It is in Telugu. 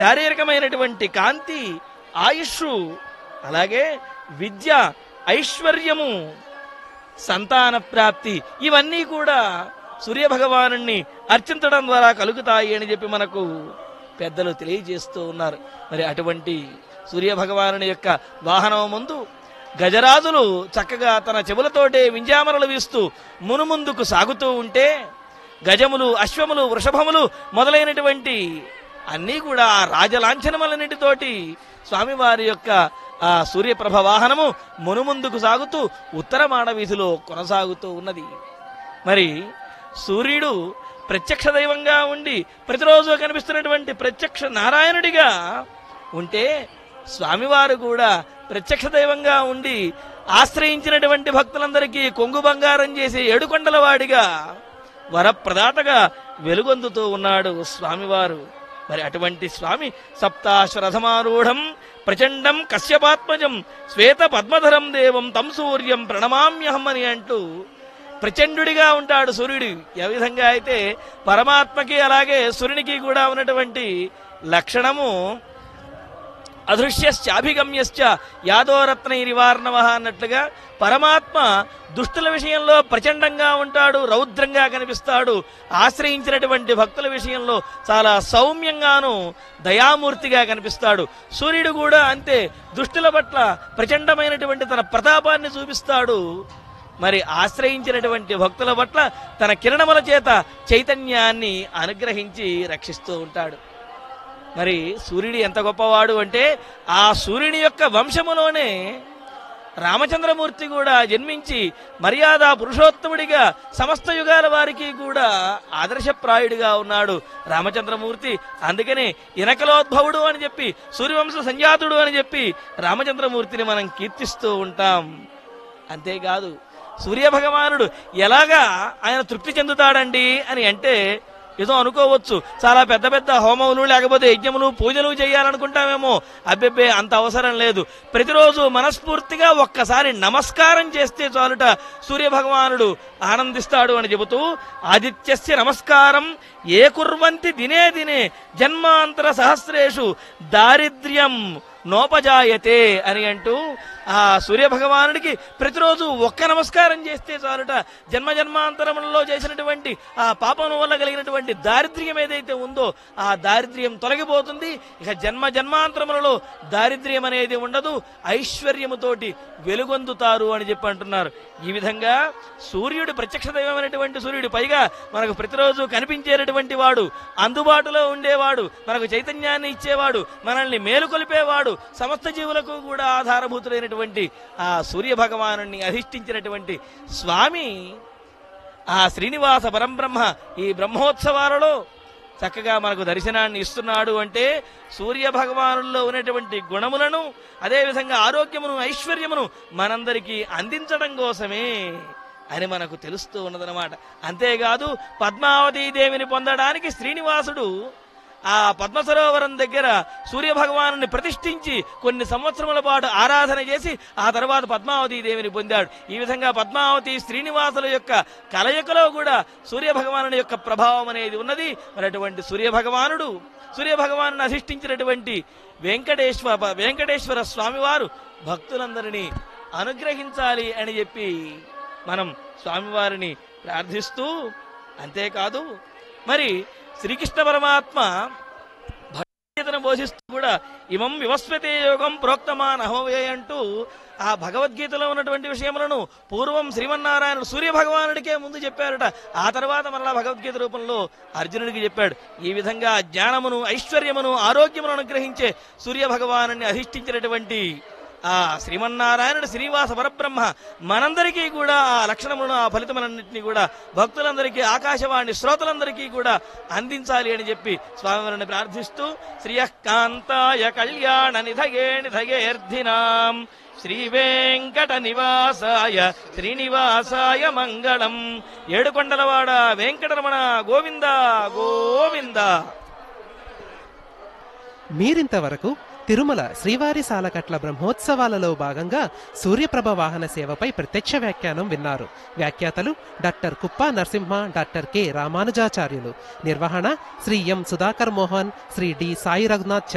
శారీరకమైనటువంటి కాంతి ఆయుష్ అలాగే విద్య ఐశ్వర్యము సంతాన ప్రాప్తి ఇవన్నీ కూడా సూర్య భగవాను అర్చించడం ద్వారా కలుగుతాయి అని చెప్పి మనకు పెద్దలు తెలియజేస్తూ ఉన్నారు మరి అటువంటి సూర్య భగవాను యొక్క వాహనం ముందు గజరాజులు చక్కగా తన చెవులతోటే వింజామరలు వీస్తూ మునుముందుకు సాగుతూ ఉంటే గజములు అశ్వములు వృషభములు మొదలైనటువంటి అన్నీ కూడా ఆ రాజలాంఛనములన్నిటితోటి స్వామివారి యొక్క ఆ సూర్యప్రభ వాహనము మునుముందుకు సాగుతూ ఉత్తర మాడవీధిలో కొనసాగుతూ ఉన్నది మరి సూర్యుడు ప్రత్యక్ష దైవంగా ఉండి ప్రతిరోజు కనిపిస్తున్నటువంటి ప్రత్యక్ష నారాయణుడిగా ఉంటే స్వామివారు కూడా ప్రత్యక్ష దైవంగా ఉండి ఆశ్రయించినటువంటి భక్తులందరికీ కొంగు బంగారం చేసే ఏడుకొండల వాడిగా వరప్రదాతగా వెలుగొందుతూ ఉన్నాడు స్వామివారు మరి అటువంటి స్వామి సప్తాశ్వరథమారూఢం ప్రచండం కశ్యపాత్మజం శ్వేత పద్మధరం దేవం తం సూర్యం ప్రణమామ్యహం అని అంటూ ప్రచండుడిగా ఉంటాడు సూర్యుడు ఏ విధంగా అయితే పరమాత్మకి అలాగే సూర్యునికి కూడా ఉన్నటువంటి లక్షణము అదృశ్యశ్చాభిగమ్యశ్చ యాదోరత్న నివారణవ అన్నట్లుగా పరమాత్మ దుష్టుల విషయంలో ప్రచండంగా ఉంటాడు రౌద్రంగా కనిపిస్తాడు ఆశ్రయించినటువంటి భక్తుల విషయంలో చాలా సౌమ్యంగాను దయామూర్తిగా కనిపిస్తాడు సూర్యుడు కూడా అంతే దుష్టుల పట్ల ప్రచండమైనటువంటి తన ప్రతాపాన్ని చూపిస్తాడు మరి ఆశ్రయించినటువంటి భక్తుల పట్ల తన కిరణముల చేత చైతన్యాన్ని అనుగ్రహించి రక్షిస్తూ ఉంటాడు మరి సూర్యుడు ఎంత గొప్పవాడు అంటే ఆ సూర్యుని యొక్క వంశములోనే రామచంద్రమూర్తి కూడా జన్మించి మర్యాద పురుషోత్తముడిగా సమస్త యుగాల వారికి కూడా ఆదర్శప్రాయుడిగా ఉన్నాడు రామచంద్రమూర్తి అందుకనే ఇనకలోద్భవుడు అని చెప్పి సూర్యవంశ సంజాతుడు అని చెప్పి రామచంద్రమూర్తిని మనం కీర్తిస్తూ ఉంటాం అంతేకాదు సూర్య భగవానుడు ఎలాగా ఆయన తృప్తి చెందుతాడండి అని అంటే ఏదో అనుకోవచ్చు చాలా పెద్ద పెద్ద హోమములు లేకపోతే యజ్ఞములు పూజలు చేయాలనుకుంటామేమో అబ్బెబ్బే అంత అవసరం లేదు ప్రతిరోజు మనస్ఫూర్తిగా ఒక్కసారి నమస్కారం చేస్తే చాలుట సూర్య భగవానుడు ఆనందిస్తాడు అని చెబుతూ ఆదిత్యస్య నమస్కారం ఏ కుర్వంతి దినే దినే జన్మాంతర సహస్రేషు దారిద్ర్యం నోపజాయతే అని అంటూ ఆ సూర్య భగవానుడికి ప్రతిరోజు ఒక్క నమస్కారం చేస్తే చాలుట జన్మ జన్మాంతరములలో చేసినటువంటి ఆ పాపం వల్ల కలిగినటువంటి దారిద్ర్యం ఏదైతే ఉందో ఆ దారిద్ర్యం తొలగిపోతుంది ఇక జన్మ జన్మాంతరములలో దారిద్ర్యం అనేది ఉండదు ఐశ్వర్యముతోటి వెలుగొందుతారు అని చెప్పి అంటున్నారు ఈ విధంగా సూర్యుడు ప్రత్యక్ష దైవమైనటువంటి సూర్యుడు పైగా మనకు ప్రతిరోజు కనిపించేటటువంటి వాడు అందుబాటులో ఉండేవాడు మనకు చైతన్యాన్ని ఇచ్చేవాడు మనల్ని మేలుకొలిపేవాడు సమస్త జీవులకు కూడా ఆధారభూతులైనటువంటి ఆ సూర్య భగవాను అధిష్ఠించినటువంటి స్వామి ఆ శ్రీనివాస పరంబ్రహ్మ ఈ బ్రహ్మోత్సవాలలో చక్కగా మనకు దర్శనాన్ని ఇస్తున్నాడు అంటే సూర్య భగవానుల్లో ఉన్నటువంటి గుణములను అదేవిధంగా ఆరోగ్యమును ఐశ్వర్యమును మనందరికీ అందించడం కోసమే అని మనకు తెలుస్తూ ఉన్నదనమాట అంతేకాదు పద్మావతీ దేవిని పొందడానికి శ్రీనివాసుడు ఆ పద్మ సరోవరం దగ్గర సూర్య భగవాను ప్రతిష్ఠించి కొన్ని సంవత్సరముల పాటు ఆరాధన చేసి ఆ తర్వాత పద్మావతి దేవిని పొందాడు ఈ విధంగా పద్మావతి శ్రీనివాసుల యొక్క కలయికలో కూడా సూర్య భగవాను యొక్క ప్రభావం అనేది ఉన్నది మరి అటువంటి సూర్య భగవానుడు సూర్య భగవాను అధిష్ఠించినటువంటి వెంకటేశ్వర వెంకటేశ్వర స్వామివారు భక్తులందరినీ అనుగ్రహించాలి అని చెప్పి మనం స్వామివారిని ప్రార్థిస్తూ అంతేకాదు మరి శ్రీకృష్ణ పరమాత్మ భగవద్గీతను బోధిస్తూ కూడా ఇమం వివస్వతే యోగం ప్రోక్తమాన్ అహోవే అంటూ ఆ భగవద్గీతలో ఉన్నటువంటి విషయములను పూర్వం శ్రీమన్నారాయణుడు సూర్య భగవానుడికే ముందు చెప్పారట ఆ తర్వాత మరలా భగవద్గీత రూపంలో అర్జునుడికి చెప్పాడు ఈ విధంగా జ్ఞానమును ఐశ్వర్యమును ఆరోగ్యమును అనుగ్రహించే సూర్య భగవాను అధిష్ఠించినటువంటి ఆ శ్రీమన్నారాయణుడు శ్రీనివాస పరబ్రహ్మ మనందరికీ కూడా ఆ లక్షణములను ఆ ఫలితములన్నింటినీ కూడా భక్తులందరికీ ఆకాశవాణి శ్రోతలందరికీ కూడా అందించాలి అని చెప్పి స్వామివారిని ప్రార్థిస్తూ శ్రియకాంతాయ కళ్యాణ నిధగే నిధగేర్ధినాం శ్రీ వెంకట నివాసాయ శ్రీనివాసాయ మంగళం ఏడుకొండలవాడ వెంకటరమణ గోవింద గోవింద మీరింతవరకు తిరుమల శ్రీవారి సాలకట్ల బ్రహ్మోత్సవాలలో భాగంగా సూర్యప్రభ వాహన సేవపై ప్రత్యక్ష వ్యాఖ్యానం విన్నారు వ్యాఖ్యాతలు doctor Kuppa Narasimha doctor K Ramanujacharyulu నిర్వహణ శ్రీ ఎం సుధాకర్ మోహన్ శ్రీ డి సాయి రఘునాథ్